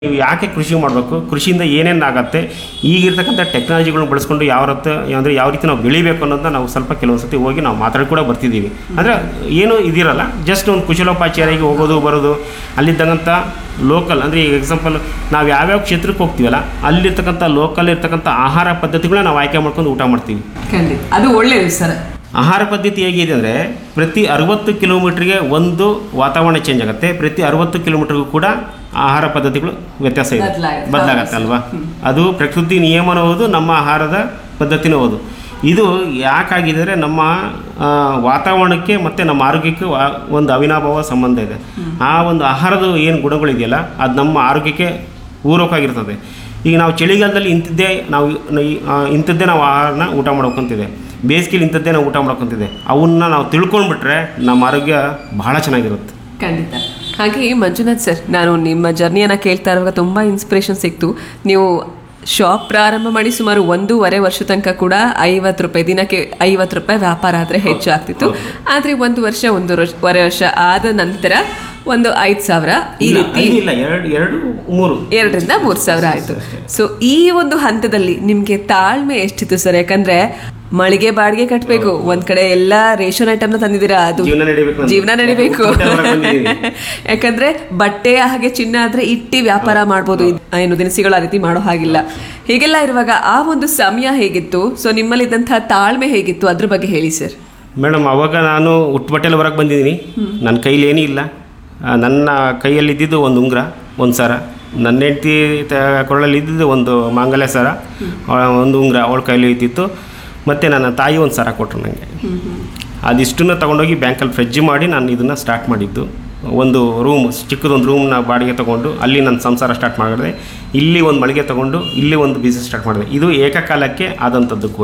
ನೀವು ಯಾಕೆ ಕೃಷಿ ಮಾಡಬೇಕು ಕೃಷಿಯಿಂದ ಏನೇನು ಆಗತ್ತೆ ಈಗಿರ್ತಕ್ಕಂಥ ಟೆಕ್ನಾಲಜಿಗಳನ್ನ ಬಳಸ್ಕೊಂಡು ಯಾವ ರೀತಿ ಅಂದರೆ ಯಾವ ರೀತಿ ನಾವು ಬೆಳಿಬೇಕು ಅನ್ನೋದನ್ನ ನಾವು ಸ್ವಲ್ಪ ಕೆಲವೊಂದು ಸತಿ ಹೋಗಿ ನಾವು ಮಾತಾಡಿ ಕೂಡ ಬರ್ತಿದ್ದೀವಿ ಅಂದರೆ ಏನು ಇದಿರಲ್ಲ ಜಸ್ಟ್ ಒಂದು ಕುಶಲೋಪಾಚಾರಿಗೆ ಹೋಗೋದು ಬರೋದು ಅಲ್ಲಿದ್ದಂಥ ಲೋಕಲ್ ಅಂದರೆ ಈಗ ಎಕ್ಸಾಂಪಲ್ ನಾವು ಯಾವ್ಯಾವ ಕ್ಷೇತ್ರಕ್ಕೆ ಹೋಗ್ತೀವಲ್ಲ ಅಲ್ಲಿರ್ತಕ್ಕಂಥ ಲೋಕಲ್ ಇರ್ತಕ್ಕಂಥ ಆಹಾರ ಪದ್ಧತಿಗಳನ್ನ ನಾವು ಆಯ್ಕೆ ಮಾಡ್ಕೊಂಡು ಊಟ ಮಾಡ್ತೀವಿ ಖಂಡಿತ ಅದು ಒಳ್ಳೇದು ಸರ್ ಆಹಾರ ಪದ್ಧತಿ ಹೇಗಿದೆ ಅಂದರೆ ಪ್ರತಿ ಅರವತ್ತು ಕಿಲೋಮೀಟ್ರಿಗೆ ಒಂದು ವಾತಾವರಣ ಚೇಂಜ್ ಆಗುತ್ತೆ ಪ್ರತಿ ಅರವತ್ತು ಕಿಲೋಮೀಟ್ರಿಗೂ ಕೂಡ ಆಹಾರ ಪದ್ಧತಿಗಳು ವ್ಯತ್ಯಾಸ ಇದೆ ಬದ್ಲಾಗುತ್ತೆ. ಬದಲಾಗತ್ತೆ ಅಲ್ವಾ ಅದು ಪ್ರಕೃತಿ ನಿಯಮನೂ ಹೌದು ನಮ್ಮ ಆಹಾರದ ಪದ್ಧತಿನೂ ಹೌದು ಇದು ಯಾಕಾಗಿದೆ ಅಂದರೆ ನಮ್ಮ ಆ, ವಾತಾವರಣಕ್ಕೆ ಮತ್ತು ನಮ್ಮ ಆರೋಗ್ಯಕ್ಕೆ ವಾ- ಒಂದು ಅವಿನಾಭಾವ ಸಂಬಂಧ ಇದೆ ಆ ಒಂದು ಆಹಾರದ ಏನು ಗುಣಗಳಿದೆಯಲ್ಲ ಅದು ನಮ್ಮ ಆರೋಗ್ಯಕ್ಕೆ ಪೂರಕವಾಗಿರ್ತದೆ ಈಗ ನಾವು ಚಳಿಗಾಲದಲ್ಲಿ ಇಂಥದ್ದೇ ನಾವು ಈ- ಆ, ಇಂಥದ್ದೇ ನಾವು ಆಹಾರನ ಊಟ ಮಾಡ್ಕೊಂತಿದೆ ಬೇಸಿಗೆಲಿ ಇಂಥದ್ದೇ ನಾವು ಊಟ ಮಾಡ್ಕೊಂತಿದೆ ಅವನ್ನ ನಾವು ತಿಳ್ಕೊಂಡ್ಬಿಟ್ರೆ ನಮ್ಮ ಆರೋಗ್ಯ ಬಹಳ ಚೆನ್ನಾಗಿರುತ್ತೆ ಖಂಡಿತ ಹಾಗೆ ಮಂಜುನಾಥ್ ಸರ್ ನಾನು ನಿಮ್ಮ ಜರ್ನಿಯನ್ನು ಕೇಳ್ತಾ ಇರುವಾಗ ತುಂಬ ಇನ್ಸ್ಪಿರೇಷನ್ ಸಿಕ್ತು ನೀವು ಶಾಪ್ ಪ್ರಾರಂಭ ಮಾಡಿ ಸುಮಾರು ಒಂದೂವರೆ ವರ್ಷ ತನಕ ಕೂಡ ಐವತ್ತು ರೂಪಾಯಿ ದಿನಕ್ಕೆ ಐವತ್ತು ರೂಪಾಯಿ ವ್ಯಾಪಾರ ಆದರೆ ಹೆಚ್ಚಾಗ್ತಿತ್ತು ಆದರೆ ಒಂದು ವರ್ಷ ಒಂದೂವರೆ ವರ್ಷ ಆದ ನಂತರ ಒಂದು ಐದು ಸಾವಿರ ಈ ಇಲ್ಲ ರೀತಿ ಐದು ಇಲ್ಲ ಎರಡು ಎರಡು ಮೂರು ಎರಡರಿಂದ ಮೂರು ಸಾವಿರ ಆಯಿತು ಸೊ ಈ ಒಂದು ಹಂತದಲ್ಲಿ ನಿಮಗೆ ತಾಳ್ಮೆ ಎಷ್ಟಿತ್ತು ಸರ್ ಯಾಕಂದ್ರೆ ಮಳಿಗೆ ಬಾಡಿಗೆ ಕಟ್ಟಬೇಕು ಒಂದ್ ಕಡೆ ಎಲ್ಲ ರೇಷನ್ ಐಟಮ್ನ ತಂದಿದ್ದೀರಾ ಅದು ಜೀವನ ನಡಿಬೇಕು ನಮ್ದು. ಜೀವನ ನಡಿಬೇಕು ಊಟ ಹೊರಗೆ ಬಂದಿದ್ದೀವಿ. ಯಾಕಂದ್ರೆ ಬಟ್ಟೆ ಹಾಗೆ ಚಿನ್ನ ಆದ್ರೆ ಇಟ್ಟಿ ವ್ಯಾಪಾರ ಮಾಡ್ಬೋದು ಇದ್- ಏನು ದಿನಸಿಗಳು ಆ ರೀತಿ ಮಾಡೋ ಹಾಗಿಲ್ಲ ಹೀಗೆಲ್ಲ ಇರುವಾಗ ಆ ಒಂದು ಸಮಯ ಹೇಗಿತ್ತು ಸೊ ನಿಮ್ಮಲ್ಲಿದ್ದಂತಹ ತಾಳ್ಮೆ ಹೇಗಿತ್ತು ಅದ್ರ ಬಗ್ಗೆ ಹೇಳಿ ಸರ್ ಮೇಡಮ್ ಅವಾಗ ನಾನು ಹುಟ್ಟುಬಟ್ಟೆಲ್ಲ ಹೊರಗೆ ಬಂದಿದ್ದೀನಿ ನನ್ನ ಕೈಲಿ ಏನೂ ಇಲ್ಲ ಆ, ನನ್ನ ಕೈಯಲ್ಲಿ ಇದ್ದಿದ್ದು ಒಂದು ಉಂಗುರ ಒಂದು ಸರ ನನ್ನ ಹೆಂಡತಿ ಕೊರಳಲ್ಲಿ ಇದ್ದಿದ್ದು ಒಂದು ಮಾಂಗಲ್ಯ ಸರ ಆ, ಒಂದು ಉಂಗುರ ಅವಳ ಕೈಲಿ ಇದ್ದಿತ್ತು ಮತ್ತು ನನ್ನ ತಾಯಿ ಒಂದು ಸರ ಕೊಟ್ಟರು ನನಗೆ ಅದಿಷ್ಟನ್ನು ತಗೊಂಡೋಗಿ ಬ್ಯಾಂಕಲ್ಲಿ ಫ್ರೆಜ್ ಮಾಡಿ ನಾನು ಇದನ್ನು ಸ್ಟಾರ್ಟ್ ಮಾಡಿದ್ದು ಒಂದು ರೂಮ್ ಚಿಕ್ಕದೊಂದು ರೂಮ್ನ ಬಾಡಿಗೆ ತೊಗೊಂಡು ಅಲ್ಲಿ ನನ್ನ ಸಂಸಾರ ಸ್ಟಾರ್ಟ್ ಮಾಡಿದೆ ಇಲ್ಲಿ ಒಂದು ಮಳಿಗೆ ತೊಗೊಂಡು ಇಲ್ಲಿ ಒಂದು ಬಿಸ್ನೆಸ್ ಸ್ಟಾರ್ಟ್ ಮಾಡಿದೆ ಇದು ಏಕಕಾಲಕ್ಕೆ ಆದಂಥದ್ದು ಕೂಡ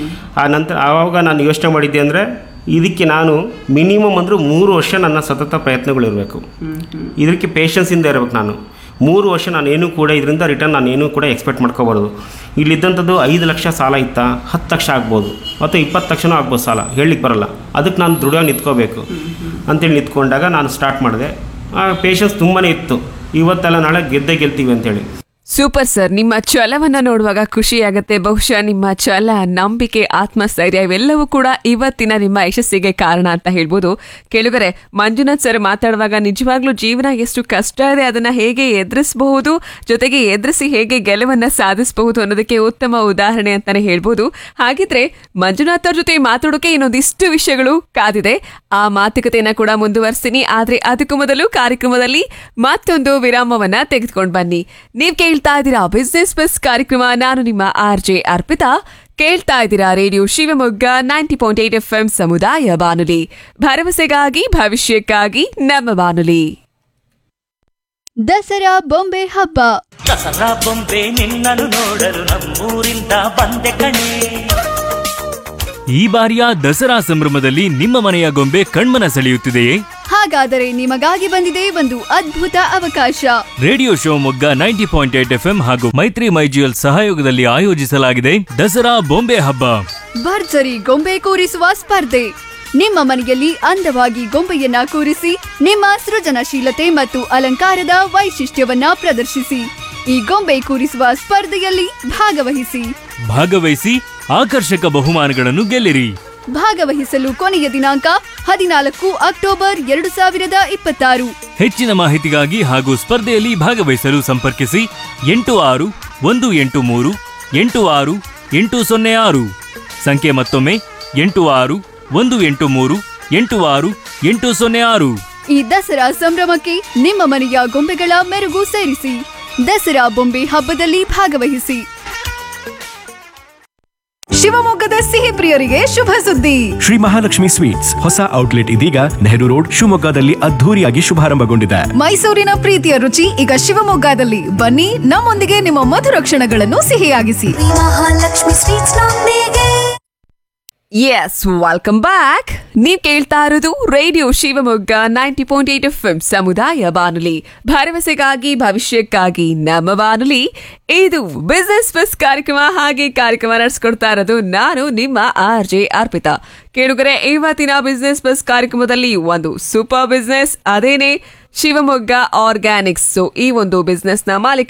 ಆ ನಂತರ ಆವಾಗ ನಾನು ಯೋಚನೆ ಮಾಡಿದ್ದೆ ಅಂದರೆ ಇದಕ್ಕೆ ನಾನು ಮಿನಿಮಮ್ ಅಂದರೂ ಮೂರು ವರ್ಷ ನನ್ನ ಸತತ ಪ್ರಯತ್ನಗಳಿರಬೇಕು ಇದಕ್ಕೆ ಪೇಷನ್ಸಿಂದ ಇರಬೇಕು ನಾನು ಮೂರು ವರ್ಷ ನಾನು ಏನೂ ಕೂಡ ಇದರಿಂದ ರಿಟರ್ನ್ ನಾನು ಏನೂ ಕೂಡ ಎಕ್ಸ್ಪೆಕ್ಟ್ ಮಾಡ್ಕೋಬಾರ್ದು ಇಲ್ಲಿದ್ದಂಥದ್ದು ಐದು ಲಕ್ಷ ಸಾಲ ಇತ್ತಾ ಹತ್ತು ಲಕ್ಷ ಆಗ್ಬೋದು ಅಥವಾ ಇಪ್ಪತ್ತು ಲಕ್ಷನೂ ಆಗ್ಬೋದು ಸಾಲ ಹೇಳಲಿಕ್ಕೆ ಬರಲ್ಲ ಅದಕ್ಕೆ ನಾನು ದೃಢ ನಿಂತ್ಕೋಬೇಕು ಅಂತೇಳಿ ನಿಂತ್ಕೊಂಡಾಗ ನಾನು ಸ್ಟಾರ್ಟ್ ಮಾಡಿದೆ ಪೇಷನ್ಸ್ ತುಂಬಾ ಇತ್ತು ಇವತ್ತೆಲ್ಲ ನಾಳೆ ಗೆದ್ದೇ ಗೆಲ್ತೀವಿ ಅಂತೇಳಿ ಸೂಪರ್ ಸರ್ ನಿಮ್ಮ ಛಲವನ್ನ ನೋಡುವಾಗ ಖುಷಿ ಆಗತ್ತೆ ಬಹುಶಃ ನಿಮ್ಮ ಛಲ ನಂಬಿಕೆ ಆತ್ಮಸ್ಥೈರ್ಯ ಇವೆಲ್ಲವೂ ಕೂಡ ಇವತ್ತಿನ ನಿಮ್ಮ ಯಶಸ್ಸಿಗೆ ಕಾರಣ ಅಂತ ಹೇಳ್ಬೋದು ಕೇಳುಗರೆ ಮಂಜುನಾಥ್ ಸರ್ ಮಾತಾಡುವಾಗ ನಿಜವಾಗ್ಲೂ ಜೀವನ ಎಷ್ಟು ಕಷ್ಟ ಇದೆ ಅದನ್ನ ಹೇಗೆ ಎದುರಿಸಬಹುದು ಜೊತೆಗೆ ಎದುರಿಸಿ ಹೇಗೆ ಗೆಲುವನ್ನ ಸಾಧಿಸಬಹುದು ಅನ್ನೋದಕ್ಕೆ ಉತ್ತಮ ಉದಾಹರಣೆ ಅಂತಾನೆ ಹೇಳ್ಬೋದು ಹಾಗಿದ್ರೆ ಮಂಜುನಾಥ್ ಅವ್ರ ಜೊತೆ ಮಾತಾಡೋಕೆ ಇನ್ನೊಂದಿಷ್ಟು ವಿಷಯಗಳು ಕಾದಿದೆ ಆ ಮಾತುಕತೆಯನ್ನ ಕೂಡ ಮುಂದುವರಿಸ್ತೀನಿ ಆದ್ರೆ ಅದಕ್ಕೂ ಮೊದಲು ಕಾರ್ಯಕ್ರಮದಲ್ಲಿ ಮತ್ತೊಂದು ವಿರಾಮವನ್ನ ತೆಗೆದುಕೊಂಡು ಬನ್ನಿ ನೀವ್ ಕೇಳ್ತಾ ಇದ್ದೀರಾ ಬಿಸ್ನೆಸ್ ಬಸ್ ಕಾರ್ಯಕ್ರಮ ನಾನು ನಿಮ್ಮ ಆರ್ ಜೆ ಅರ್ಪಿತಾ ಕೇಳ್ತಾ ಇದ್ದೀರಾ radio Shivamogga ninety point eight F M ಸಮುದಾಯ ಬಾನುಲಿ ಭರವಸೆಗಾಗಿ ಭವಿಷ್ಯಕ್ಕಾಗಿ ನಮ್ಮ ಬಾನುಲಿ ದಸರಾ ಬೊಂಬೆ ಹಬ್ಬ ದಸರಾ ಬೊಂಬೆ ನಿನ್ನನ್ನು ನೋಡಲು ನಮ್ಮೂರಿಂದ ಬಂದೆ ಕಣೆ ಈ ಬಾರಿಯ ದಸರಾ ಸಂಭ್ರಮದಲ್ಲಿ ನಿಮ್ಮ ಮನೆಯ ಗೊಂಬೆ ಕಣ್ಮನ ಸೆಳೆಯುತ್ತಿದೆಯೇ ಹಾಗಾದರೆ ನಿಮಗಾಗಿ ಬಂದಿದೆ ಒಂದು ಅದ್ಭುತ ಅವಕಾಶ radio Shivamogga ninety point eight F ಹಾಗೂ ಮೈತ್ರಿ ಮೈಜಿಯಲ್ ಸಹಯೋಗದಲ್ಲಿ ಆಯೋಜಿಸಲಾಗಿದೆ ದಸರಾ ಬೊಂಬೆ ಹಬ್ಬ ಭರ್ಜರಿ ಗೊಂಬೆ ಕೂರಿಸುವ ಸ್ಪರ್ಧೆ ನಿಮ್ಮ ಮನೆಯಲ್ಲಿ ಅಂದವಾಗಿ ಗೊಂಬೆಯನ್ನ ಕೂರಿಸಿ ನಿಮ್ಮ ಸೃಜನಶೀಲತೆ ಮತ್ತು ಅಲಂಕಾರದ ವೈಶಿಷ್ಟ್ಯವನ್ನ ಪ್ರದರ್ಶಿಸಿ ಈ ಗೊಂಬೆ ಕೂರಿಸುವ ಸ್ಪರ್ಧೆಯಲ್ಲಿ ಭಾಗವಹಿಸಿ ಭಾಗವಹಿಸಿ ಆಕರ್ಷಕ ಬಹುಮಾನಗಳನ್ನು ಗೆಲ್ಲಿರಿ ಭಾಗವಹಿಸಲು ಕೊನೆಯ ದಿನಾಂಕ ಹದಿನಾಲ್ಕು ಅಕ್ಟೋಬರ್ ಎರಡು ಸಾವಿರದ ಇಪ್ಪತ್ತಾರು ಹೆಚ್ಚಿನ ಮಾಹಿತಿಗಾಗಿ ಹಾಗೂ ಸ್ಪರ್ಧೆಯಲ್ಲಿ ಭಾಗವಹಿಸಲು ಸಂಪರ್ಕಿಸಿ ಎಂಟು ಆರು ಒಂದು ಎಂಟು ಮೂರು ಎಂಟು ಆರು ಎಂಟು ಸೊನ್ನೆ ಆರು ಸಂಖ್ಯೆ ಮತ್ತೊಮ್ಮೆ ಎಂಟು ಆರು ಒಂದು ಎಂಟು ಮೂರು ಎಂಟು ಆರು ಎಂಟು ಸೊನ್ನೆ ಆರು ಈ ದಸರಾ ಸಂಭ್ರಮಕ್ಕೆ ನಿಮ್ಮ ಮನೆಯ ಗೊಂಬೆಗಳ ಮೆರುಗು ಸೇರಿಸಿ ದಸರಾ ಬೊಂಬೆ ಹಬ್ಬದಲ್ಲಿ ಭಾಗವಹಿಸಿ ಶಿವಮೊಗ್ಗದ ಸಿಹಿ ಪ್ರಿಯರಿಗೆ ಶುಭ ಸುದ್ದಿ ಶ್ರೀ ಮಹಾಲಕ್ಷ್ಮಿ ಸ್ವೀಟ್ಸ್ ಹೊಸ ಔಟ್ಲೆಟ್ ಇದೀಗ ನೆಹರು ರೋಡ್ ಶಿವಮೊಗ್ಗದಲ್ಲಿ ಅದ್ಧೂರಿಯಾಗಿ ಶುಭಾರಂಭಗೊಂಡಿದೆ ಮೈಸೂರಿನ ಪ್ರೀತಿಯ ರುಚಿ ಈಗ ಶಿವಮೊಗ್ಗದಲ್ಲಿ ಬನ್ನಿ ನಮ್ಮೊಂದಿಗೆ ನಿಮ್ಮ ಮಧುರ ಕ್ಷಣಗಳನ್ನು ಸಿಹಿಯಾಗಿಸಿ ಮಹಾಲಕ್ಷ್ಮಿ ಸ್ವೀಟ್ಸ್ ನೊಂದಿಗೆ ಎಸ್ ವೆಲ್ಕಮ್ ಬ್ಯಾಕ್ ನೀವ್ ಕೇಳ್ತಾ ಇರೋದು radio Shivamogga ninety point eight F M ಸಮುದಾಯ ಬಾನುಲಿ ಭರವಸೆಗಾಗಿ ಭವಿಷ್ಯಕ್ಕಾಗಿ ನಮ್ಮ ಬಾನುಲಿ ಇದು ಬಿಸ್ನೆಸ್ ಬಸ್ ಕಾರ್ಯಕ್ರಮ ಹಾಗೆ ಕಾರ್ಯಕ್ರಮ ನಡೆಸ್ಕೊಡ್ತಾ ಇರೋದು ನಾನು ನಿಮ್ಮ ಆರ್ ಜೆ ಅರ್ಪಿತಾ ಕೇಳುಗರೆ ಇವತ್ತಿನ ಬಿಸ್ನೆಸ್ ಬಸ್ ಕಾರ್ಯಕ್ರಮದಲ್ಲಿ ಒಂದು ಸೂಪರ್ ಬಿಸ್ನೆಸ್ ಅದೇನೆ ಶಿವಮೊಗ್ಗ ಆರ್ಗ್ಯಾನಿಕ್ಸ್ ಸೊ ಈ ಒಂದು ಬಿಸ್ನೆಸ್ ನ ಮಾಲೀಕ